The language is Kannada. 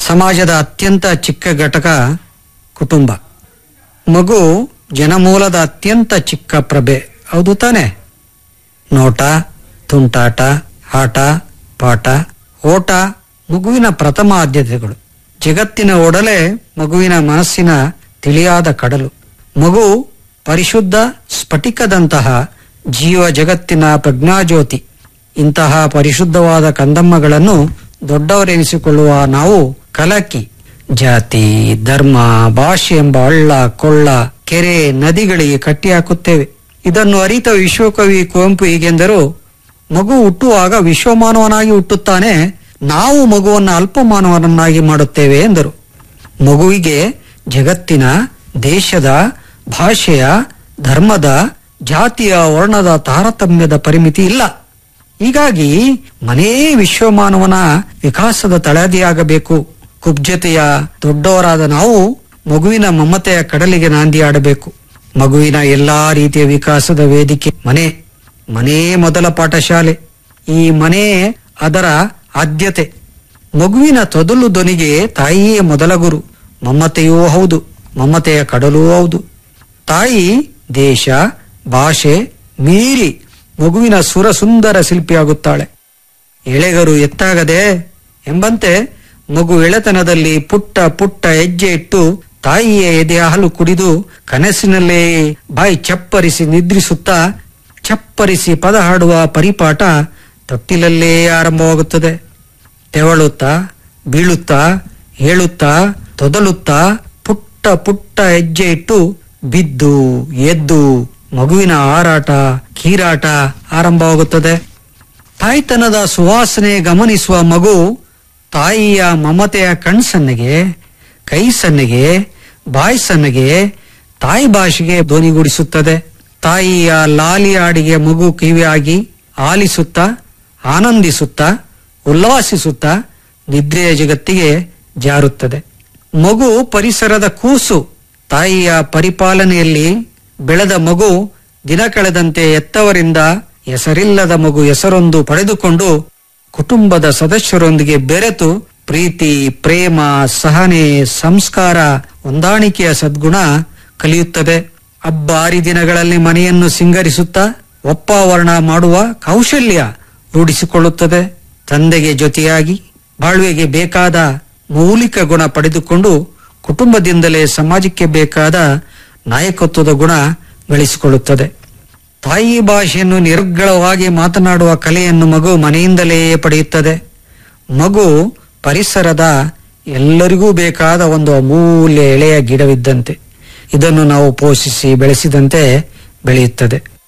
ಸಮಾಜದ ಅತ್ಯಂತ ಚಿಕ್ಕ ಘಟಕ ಕುಟುಂಬ ಮಗು ಜನಮೂಲದ ಅತ್ಯಂತ ಚಿಕ್ಕ ಪ್ರಭೆ ಹೌದು ತಾನೆ ನೋಟ ತುಂಟಾಟ ಆಟ ಪಾಠ ಓಟ ಮಗುವಿನ ಪ್ರಥಮ ಆದ್ಯತೆಗಳು ಜಗತ್ತಿನ ಒಡಲೆ ಮಗುವಿನ ಮನಸ್ಸಿನ ತಿಳಿಯಾದ ಕಡಲು ಮಗು ಪರಿಶುದ್ಧ ಸ್ಫಟಿಕದಂತಹ ಜೀವ ಜಗತ್ತಿನ ಪ್ರಜ್ಞಾಜ್ಯೋತಿ ಇಂತಹ ಪರಿಶುದ್ಧವಾದ ಕಂದಮ್ಮಗಳನ್ನು ದೊಡ್ಡವರೆನಿಸಿಕೊಳ್ಳುವ ನಾವು ಕಲಕಿ ಜಾತಿ ಧರ್ಮ ಭಾಷೆ ಎಂಬ ಹಳ್ಳ ಕೊಳ್ಳ ಕೆರೆ ನದಿಗಳಿಗೆ ಕಟ್ಟಿಹಾಕುತ್ತೇವೆ ಇದನ್ನು ಅರಿತ ವಿಶ್ವಕವಿ ಕುವೆಂಪು ಹೀಗೆಂದರು ಮಗು ಹುಟ್ಟುವಾಗ ವಿಶ್ವಮಾನವನಾಗಿ ಹುಟ್ಟುತ್ತಾನೆ ನಾವು ಮಗುವನ್ನು ಅಲ್ಪಮಾನವನನ್ನಾಗಿ ಮಾಡುತ್ತೇವೆ ಎಂದರು ಮಗುವಿಗೆ ಜಗತ್ತಿನ ದೇಶದ ಭಾಷೆಯ ಧರ್ಮದ ಜಾತಿಯ ವರ್ಣದ ತಾರತಮ್ಯದ ಪರಿಮಿತಿ ಇಲ್ಲ ಹೀಗಾಗಿ ಮನೇ ವಿಶ್ವಮಾನವನ ವಿಕಾಸದ ತಳದಿಯಾಗಬೇಕು ಕುಬ್ಜತೆಯ ದೊಡ್ಡವರಾದ ನಾವು ಮಗುವಿನ ಮಮತೆಯ ಕಡಲಿಗೆ ನಾಂದಿ ಆಡಬೇಕು ಮಗುವಿನ ಎಲ್ಲಾ ರೀತಿಯ ವಿಕಾಸದ ವೇದಿಕೆ ಮನೆ ಮನೇ ಮೊದಲ ಪಾಠಶಾಲೆ ಈ ಮನೆ ಅದರ ಆದ್ಯತೆ ಮಗುವಿನ ತೊದಲು ಧ್ವನಿಗೆ ತಾಯಿಯೇ ಮೊದಲ ಗುರು ಮಮತೆಯೂ ಹೌದು ಮಮತೆಯ ಕಡಲೂ ಹೌದು ತಾಯಿ ದೇಶ ಭಾಷೆ ಮೀರಿ ಮಗುವಿನ ಸುರ ಸುಂದರ ಶಿಲ್ಪಿಯಾಗುತ್ತಾಳೆ ಎಳೆಗರು ಎತ್ತಾಗದೆ ಎಂಬಂತೆ ಮಗು ಎಳೆತನದಲ್ಲಿ ಪುಟ್ಟ ಪುಟ್ಟ ಹೆಜ್ಜೆ ಇಟ್ಟು ತಾಯಿಯ ಎದೆಯ ಹಾಲು ಕುಡಿದು ಕನಸಿನಲ್ಲೇ ಬಾಯಿ ಚಪ್ಪರಿಸಿ ನಿದ್ರಿಸುತ್ತಾ ಚಪ್ಪರಿಸಿ ಪದ ಹಾಡುವ ಪರಿಪಾಠ ತೊಟ್ಟಿಲಲ್ಲೇ ಆರಂಭವಾಗುತ್ತದೆ ತೆವಳುತ್ತಾ ಬೀಳುತ್ತಾ ಹೇಳುತ್ತಾ ತೊದಲುತ್ತಾ ಪುಟ್ಟ ಪುಟ್ಟ ಹೆಜ್ಜೆ ಇಟ್ಟು ಬಿದ್ದು ಎದ್ದು ಮಗುವಿನ ಹಾರಾಟ ಕೀರಾಟ ಆರಂಭವಾಗುತ್ತದೆ ತಾಯ್ತನದ ಸುವಾಸನೆ ಗಮನಿಸುವ ಮಗು ತಾಯಿಯ ಮಮತೆಯ ಕಣ್ಸನ್ನೆಗೆ ಕೈ ಸನ್ನೆಗೆ ಬಾಯಿ ಸನ್ನೆಗೆ ತಾಯಿ ಭಾಷೆಗೆ ಧ್ವನಿಗೂಡಿಸುತ್ತದೆ ತಾಯಿಯ ಲಾಲಿ ಹಾಡಿಗೆ ಮಗು ಕಿವಿಯಾಗಿ ಆಲಿಸುತ್ತಾ ಆನಂದಿಸುತ್ತಾ ಉಲ್ಲಾಸಿಸುತ್ತಾ ನಿದ್ರೆಯ ಜಗತ್ತಿಗೆ ಜಾರುತ್ತದೆ ಮಗು ಪರಿಸರದ ಕೂಸು ತಾಯಿಯ ಪರಿಪಾಲನೆಯಲ್ಲಿ ಬೆಳೆದ ಮಗು ದಿನ ಕಳೆದಂತೆ ಎತ್ತವರಿಂದ ಹೆಸರಿಲ್ಲದ ಮಗು ಹೆಸರೊಂದು ಪಡೆದುಕೊಂಡು ಕುಟುಂಬದ ಸದಸ್ಯರೊಂದಿಗೆ ಬೆರೆತು ಪ್ರೀತಿ ಪ್ರೇಮ ಸಹನೆ ಸಂಸ್ಕಾರ ಹೊಂದಾಣಿಕೆಯ ಸದ್ಗುಣ ಕಲಿಯುತ್ತದೆ ಹಬ್ಬ ಹರಿದಿನಗಳಲ್ಲಿ ಮನೆಯನ್ನು ಸಿಂಗರಿಸುತ್ತಾ ಒಪ್ಪಾವರಣ ಮಾಡುವ ಕೌಶಲ್ಯ ರೂಢಿಸಿಕೊಳ್ಳುತ್ತದೆ ತಂದೆಗೆ ಜೊತೆಯಾಗಿ ಬಾಳ್ವೆಗೆ ಬೇಕಾದ ಮೌಲಿಕ ಗುಣ ಪಡೆದುಕೊಂಡು ಕುಟುಂಬದಿಂದಲೇ ಸಮಾಜಕ್ಕೆ ಬೇಕಾದ ನಾಯಕತ್ವದ ಗುಣ ಗಳಿಸಿಕೊಳ್ಳುತ್ತದೆ ತಾಯಿ ಭಾಷೆಯನ್ನು ನಿರ್ಗಳವಾಗಿ ಮಾತನಾಡುವ ಕಲೆಯನ್ನು ಮಗು ಮನೆಯಿಂದಲೇ ಪಡೆಯುತ್ತದೆ ಮಗು ಪರಿಸರದ ಎಲ್ಲರಿಗೂ ಬೇಕಾದ ಒಂದು ಅಮೂಲ್ಯ ಎಳೆಯ ಗಿಡವಿದ್ದಂತೆ ಇದನ್ನು ನಾವು ಪೋಷಿಸಿ ಬೆಳೆಸಿದಂತೆ ಬೆಳೆಯುತ್ತದೆ